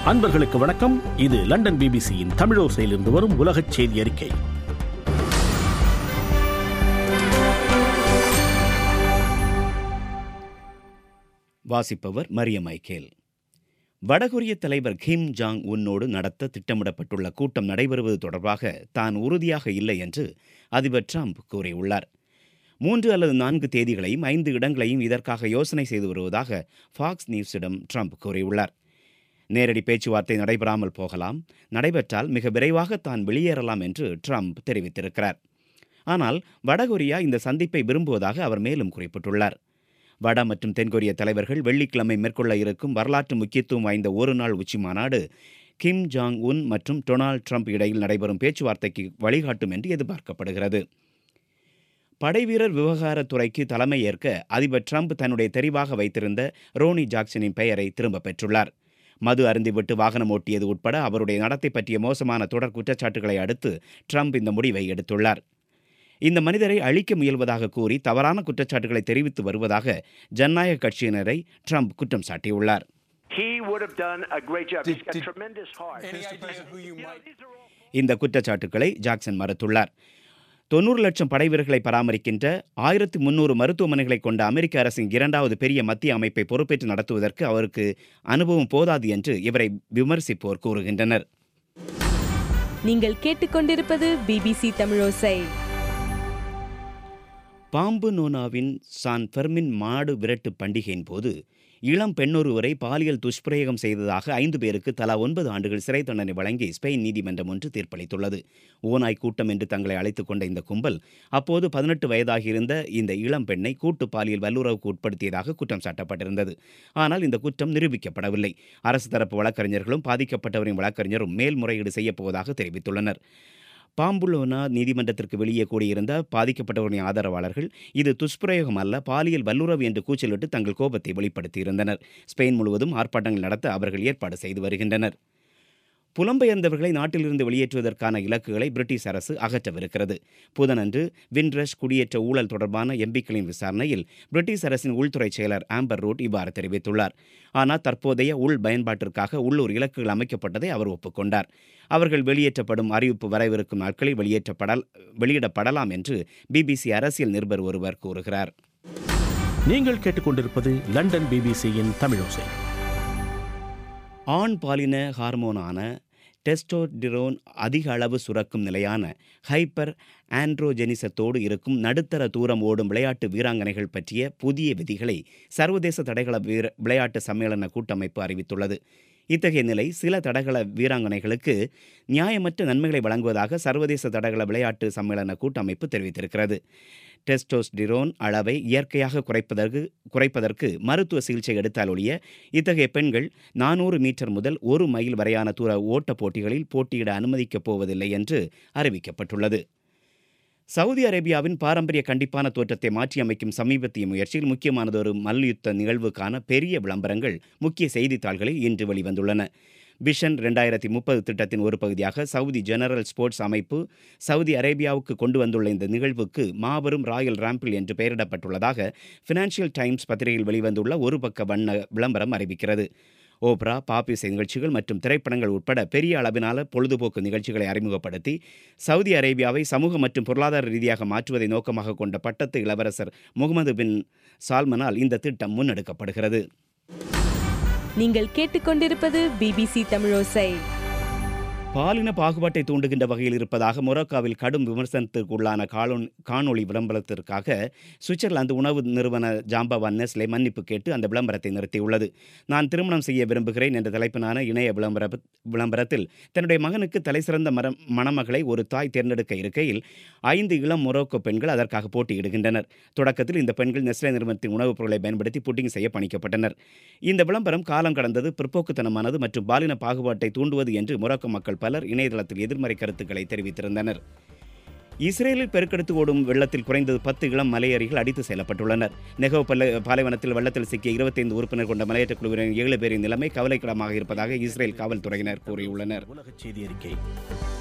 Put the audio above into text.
அன்பர்களுக்கு வணக்கம் இது லண்டன் பிபிசியின் தமிழோசையிலிருந்து வரும் உலகச் செய்தி அறிக்கை வாசிப்பவர் மரிய மைக்கேல் வடகொரிய தலைவர் கிம் ஜாங் உன்னோடு நடத்த திட்டமிடப்பட்டுள்ள கூட்டம் நடைபெறுவது தொடர்பாக தான் உறுதியாக இல்லை என்று அதிபர் ட்ரம்ப் கூறியுள்ளார் மூன்று அல்லது நான்கு தேதிகளையும் ஐந்து இடங்களையும் இதற்காக யோசனை செய்து வருவதாக ஃபாக்ஸ் நியூஸிடம் ட்ரம்ப் கூறியுள்ளார் நேரடி பேச்சுவார்த்தை நடைபெறாமல் போகலாம் நடைபெற்றால் மிக விரைவாக தான் வெளியேறலாம் என்று ட்ரம்ப் தெரிவித்திருக்கிறார் ஆனால் வடகொரியா இந்த சந்திப்பை விரும்புவதாக அவர் மேலும் குறிப்பிட்டுள்ளார் வட மற்றும் தென்கொரிய தலைவர்கள் வெள்ளிக்கிழமை மேற்கொள்ள இருக்கும் வரலாற்று முக்கியத்துவம் வாய்ந்த ஒரு நாள் உச்சி மாநாடு கிம் ஜாங் உன் மற்றும் டொனால்ட் ட்ரம்ப் இடையில் நடைபெறும் பேச்சுவார்த்தைக்கு வழிகாட்டும் என்று எதிர்பார்க்கப்படுகிறது படைவீரர் விவகாரத்துறைக்கு தலைமை ஏற்க அதிபர் ட்ரம்ப் தன்னுடைய தெரிவாக வைத்திருந்த ரோனி ஜாக்சனின் பெயரை திரும்பப் பெற்றுள்ளார் மது அருந்திவிட்டு வாகனம் ஓட்டியது உட்பட அவருடைய நடத்தை பற்றிய மோசமான தொடர் குற்றச்சாட்டுகளை அடுத்து ட்ரம்ப் இந்த முடிவை எடுத்துள்ளார் இந்த மனிதரை அழிக்க முயல்வதாக கூறி தவறான குற்றச்சாட்டுகளை தெரிவித்து வருவதாக ஜனநாயக கட்சியினரை ட்ரம்ப் குற்றம் சாட்டியுள்ளார் He would have done a great job. He's Did- got did- tremendous heart. Any idea who you might? இந்த குற்றச்சாட்டுக்களை ஜாக்சன் மறுத்துள்ளார் தொண்ணூறு லட்சம் படைவீரர்களை பராமரிக்கின்ற ஆயிரத்தி முன்னூறு மருத்துவமனைகளை கொண்ட அமெரிக்க அரசின் இரண்டாவது பெரிய மத்திய அமைப்பை பொறுப்பேற்று நடத்துவதற்கு அவருக்கு அனுபவம் போதாது என்று இவரை விமர்சிப்போர் கூறுகின்றனர் நீங்கள் கேட்டுக்கொண்டிருப்பது பிபிசி தமிழோசை பாம்பு நோனாவின் சான் ஃபெர்மின் மாடு விரட்டு பண்டிகையின் போது இளம் பெண்ணொருவரை பாலியல் துஷ்பிரயோகம் செய்ததாக ஐந்து பேருக்கு தலா ஒன்பது ஆண்டுகள் சிறை தண்டனை வழங்கி ஸ்பெயின் நீதிமன்றம் ஒன்று தீர்ப்பளித்துள்ளது ஓநாய் கூட்டம் என்று தங்களை அழைத்துக் கொண்ட இந்த கும்பல் அப்போது பதினெட்டு வயதாகியிருந்த இந்த இளம் பெண்ணை கூட்டு பாலியல் வல்லுறவுக்கு உட்படுத்தியதாக குற்றம் சாட்டப்பட்டிருந்தது ஆனால் இந்த குற்றம் நிரூபிக்கப்படவில்லை அரசு தரப்பு வழக்கறிஞர்களும் பாதிக்கப்பட்டவரின் வழக்கறிஞரும் மேல்முறையீடு செய்யப்போவதாக தெரிவித்துள்ளனர் பாம்புலோனா நீதிமன்றத்திற்கு வெளியே கூடியிருந்த பாதிக்கப்பட்டவர்களின் ஆதரவாளர்கள் இது துஷ்பிரயோகம் அல்ல பாலியல் வல்லுறவு என்று கூச்சலிட்டு தங்கள் கோபத்தை வெளிப்படுத்தியிருந்தனர் ஸ்பெயின் முழுவதும் ஆர்ப்பாட்டங்கள் நடத்த அவர்கள் ஏற்பாடு செய்து வருகின்றனர் புலம்பெயர்ந்தவர்களை நாட்டிலிருந்து வெளியேற்றுவதற்கான இலக்குகளை பிரிட்டிஷ் அரசு அகற்றவிருக்கிறது புதனன்று வின்ரஷ் குடியேற்ற ஊழல் தொடர்பான எம்பிக்களின் விசாரணையில் பிரிட்டிஷ் அரசின் உள்துறை செயலர் ஆம்பர் ரூட் இவ்வாறு தெரிவித்துள்ளார் ஆனால் தற்போதைய உள் பயன்பாட்டிற்காக உள்ளூர் இலக்குகள் அமைக்கப்பட்டதை அவர் ஒப்புக்கொண்டார் அவர்கள் வெளியேற்றப்படும் அறிவிப்பு வரவிருக்கும் நாட்களில் வெளியேற்றப்படல் வெளியிடப்படலாம் என்று பிபிசி அரசியல் நிருபர் ஒருவர் கூறுகிறார் நீங்கள் கேட்டுக்கொண்டிருப்பது லண்டன் பிபிசியின் தமிழோசை ஆண் பாலின ஹார்மோனான டெஸ்டோடிரோன் அதிக அளவு சுரக்கும் நிலையான ஹைப்பர் ஆண்ட்ரோஜெனிசத்தோடு இருக்கும் நடுத்தர தூரம் ஓடும் விளையாட்டு வீராங்கனைகள் பற்றிய புதிய விதிகளை சர்வதேச தடகள வீர விளையாட்டு சம்மேளன கூட்டமைப்பு அறிவித்துள்ளது இத்தகைய நிலை சில தடகள வீராங்கனைகளுக்கு நியாயமற்ற நன்மைகளை வழங்குவதாக சர்வதேச தடகள விளையாட்டு சம்மேளன கூட்டமைப்பு தெரிவித்திருக்கிறது டெஸ்டோஸ்டிரோன் அளவை இயற்கையாக குறைப்பதற்கு குறைப்பதற்கு மருத்துவ சிகிச்சை எடுத்தால் ஒழிய இத்தகைய பெண்கள் நானூறு மீட்டர் முதல் ஒரு மைல் வரையான தூர ஓட்டப் போட்டிகளில் போட்டியிட அனுமதிக்கப் போவதில்லை என்று அறிவிக்கப்பட்டுள்ளது சவுதி அரேபியாவின் பாரம்பரிய கண்டிப்பான தோற்றத்தை மாற்றியமைக்கும் சமீபத்திய முயற்சியில் முக்கியமானதொரு மல்யுத்த நிகழ்வுக்கான பெரிய விளம்பரங்கள் முக்கிய செய்தித்தாள்களில் இன்று வெளிவந்துள்ளன விஷன் ரெண்டாயிரத்தி முப்பது திட்டத்தின் ஒரு பகுதியாக சவுதி ஜெனரல் ஸ்போர்ட்ஸ் அமைப்பு சவுதி அரேபியாவுக்கு கொண்டு வந்துள்ள இந்த நிகழ்வுக்கு மாபெரும் ராயல் ராம்பிள் என்று பெயரிடப்பட்டுள்ளதாக ஃபினான்ஷியல் டைம்ஸ் பத்திரிகையில் வெளிவந்துள்ள ஒரு பக்க வண்ண விளம்பரம் அறிவிக்கிறது ஓப்ரா பாப் இசை நிகழ்ச்சிகள் மற்றும் திரைப்படங்கள் உட்பட பெரிய அளவிலான பொழுதுபோக்கு நிகழ்ச்சிகளை அறிமுகப்படுத்தி சவுதி அரேபியாவை சமூக மற்றும் பொருளாதார ரீதியாக மாற்றுவதை நோக்கமாக கொண்ட பட்டத்து இளவரசர் முகமது பின் சால்மனால் இந்த திட்டம் முன்னெடுக்கப்படுகிறது நீங்கள் கேட்டுக்கொண்டிருப்பது பிபிசி தமிழோசை பாலின பாகுபாட்டை தூண்டுகின்ற வகையில் இருப்பதாக மொரோக்காவில் கடும் விமர்சனத்திற்குள்ளான காலொன் காணொளி விளம்பரத்திற்காக சுவிட்சர்லாந்து உணவு நிறுவன ஜாம்பவான் நெஸ்லே மன்னிப்பு கேட்டு அந்த விளம்பரத்தை நிறுத்தியுள்ளது நான் திருமணம் செய்ய விரும்புகிறேன் என்ற தலைப்பிலான இணைய விளம்பர விளம்பரத்தில் தன்னுடைய மகனுக்கு தலைசிறந்த மர மணமகளை ஒரு தாய் தேர்ந்தெடுக்க இருக்கையில் ஐந்து இளம் மொரோக்கோ பெண்கள் அதற்காக போட்டியிடுகின்றனர் தொடக்கத்தில் இந்த பெண்கள் நெஸ்லே நிறுவனத்தின் உணவுப் பொருளை பயன்படுத்தி புட்டிங் செய்ய பணிக்கப்பட்டனர் இந்த விளம்பரம் காலம் கடந்தது பிற்போக்குத்தனமானது மற்றும் பாலின பாகுபாட்டை தூண்டுவது என்று மொரோக்கோ மக்கள் பலர் இணையதளத்தில் எதிர்மறை கருத்துக்களை தெரிவித்திருந்தனர் இஸ்ரேலில் பெருக்கெடுத்து ஓடும் வெள்ளத்தில் குறைந்தது பத்து இளம் மலையேறிகள் அடித்து செல்லப்பட்டுள்ளனர் நெகோ பல்ல பாலைவனத்தில் வெள்ளத்தில் சிக்கிய இருபத்தைந்து உறுப்பினர் கொண்ட மலையேற்ற குழுவினரின் ஏழு பேரின் நிலைமை கவலைக்கிடமாக இருப்பதாக இஸ்ரேல் காவல்துறையினர் கூறியுள்ளனர் உலகச் செய்தி அறிக்கை